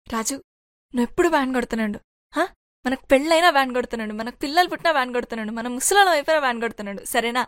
రాజు నువ్వు ఎప్పుడు వ్యాన్ కొడుతున్నాడు హా మనకు పెళ్ళైనా వ్యాన్ కొడుతున్నాడు మనకు పిల్లలు పుట్టినా వ్యాన్ కొడుతున్నాడు మన ముసలాళ్ళం అయిపోయినా వ్యాన్ కొడుతున్నాడు సరేనా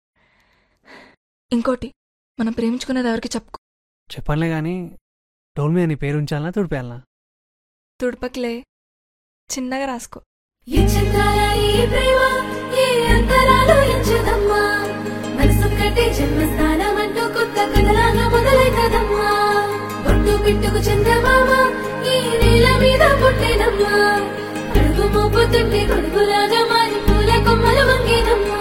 ఇంకోటి మనం ప్రేమించుకునేది ఎవరికి చెప్పుకో చెప్పనులే గాని డోల్ మీద నీ పేరు ఉంచాలనా తుడిపేయాలనా తుడపకిలే చిన్నగా రాసుకో ఎంచుతాల ఈ ప్రేమ ఏ అంతరాలు ఎంచుదమ్మా మనసొక్కటే జన్మస్థానం అంటూ కొత్త కథలాగా మొదలైతదమ్మా ఒట్టు పిట్టుకు చందమామ ఈ నేల మీద పుట్టేనమ్మా అడుగు మోపుతుంటే గొడుగులాగా మారి పూల కొమ్మలు వంగేనమ్మా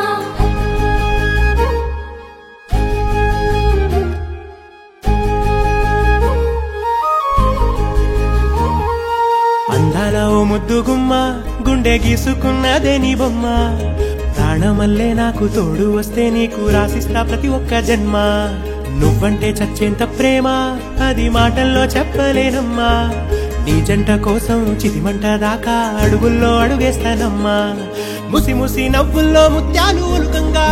అందాల ఓ ముద్దు గుమ్మ గుండె గీసుకున్నదే నీ బొమ్మ ప్రాణమల్లే నాకు తోడు వస్తే నీకు రాసిస్తా ప్రతి ఒక్క జన్మ నువ్వంటే చచ్చేంత ప్రేమ అది మాటల్లో చెప్పలేనమ్మా నీ జంట కోసం చితిమంట దాకా అడుగుల్లో అడుగేస్తానమ్మా ముసి ముసి నవ్వుల్లో ముత్యాలు ఒలుకంగా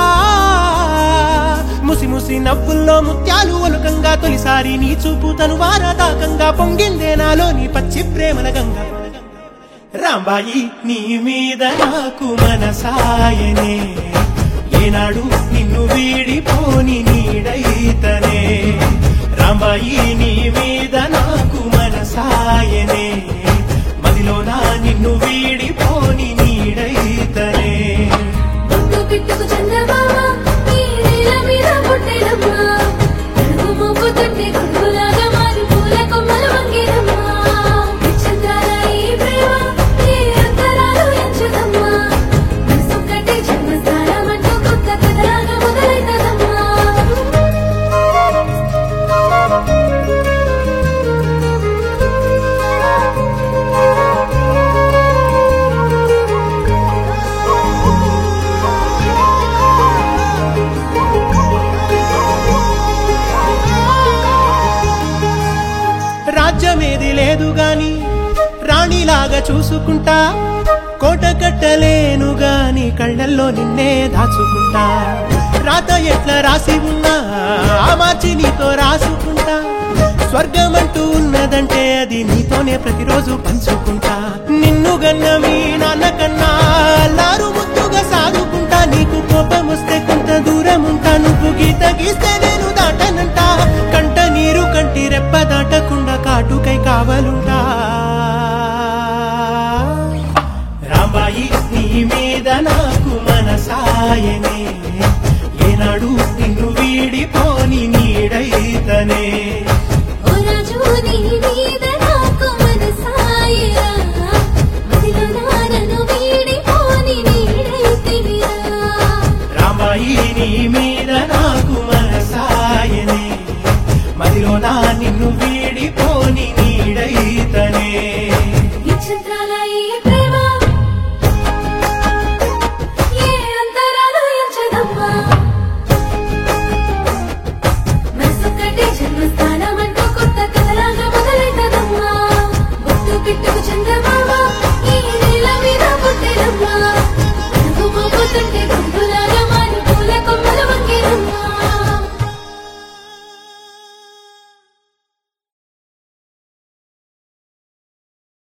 ముసి ముసి నవ్వుల్లో ముత్యాలు ఒలుకంగా తొలిసారి నీ చూపు తను వారదాకంగా పొంగిందే నాలో నీ పచ్చి ప్రేమల గంగా రాంబాయి నీ మీద నాకు మనసాయనే ఏనాడు నిన్ను వీడిపోని నీడైతనే రాంబాయి నీ మీద నాకు మనసాయనే మదిలోన నిన్ను వీడిపోని నీడైతనే ఒట్టు పిట్టుకు చందమామ ఈ నేల మీద పుట్టేనమ్మా అడుగు మోపుతుంటే గొడుగులాగా మారి పూల కొమ్మలు వంగేనమ్మా చంద్రాల ఈ ప్రేమ ఏ అంతరాలు ఎంచుదమ్మా మనసొక్కటే జన్మస్థానం అంటూ కొత్త కథలాగా మొదలైతదమ్మా రాజ్యమేది లేదు గాని రాణిలాగా చూసుకుంటా కోట కట్టలేను గాని కళ్ళల్లో నిన్నే దాచుకుంటా రాత ఎట్లా రాసి ఉన్నా ఆ మార్చి నీతో రాసుకుంటా స్వర్గమంటూ ఉన్నదంటే అది నీతోనే ప్రతిరోజు పంచుకుంటా నిన్ను గన్న మీ నాన్న కన్నా లారు ముద్దుగా సాదుకుంటా నీకు కోపం వస్తే కొంత దూరం ఉంటా నువ్వు గీత గీస్తే నేను దాటనంట కంట నీరు కంటి రెప్ప దాటకుండా కాటుకై కావలుంటా రాంబాయి నీ మీద నాకు మనసాయనే ఏనాడు నిన్ను వీడిపోని నీడైతనే ఓ రాజు నీ మీద నాకు మనసాయరా మదిలో నానను వీడిపోని నీడైతివిరా రాంబాయి నీ మీద నాకు మనసాయనే మదిలో నా నిన్ను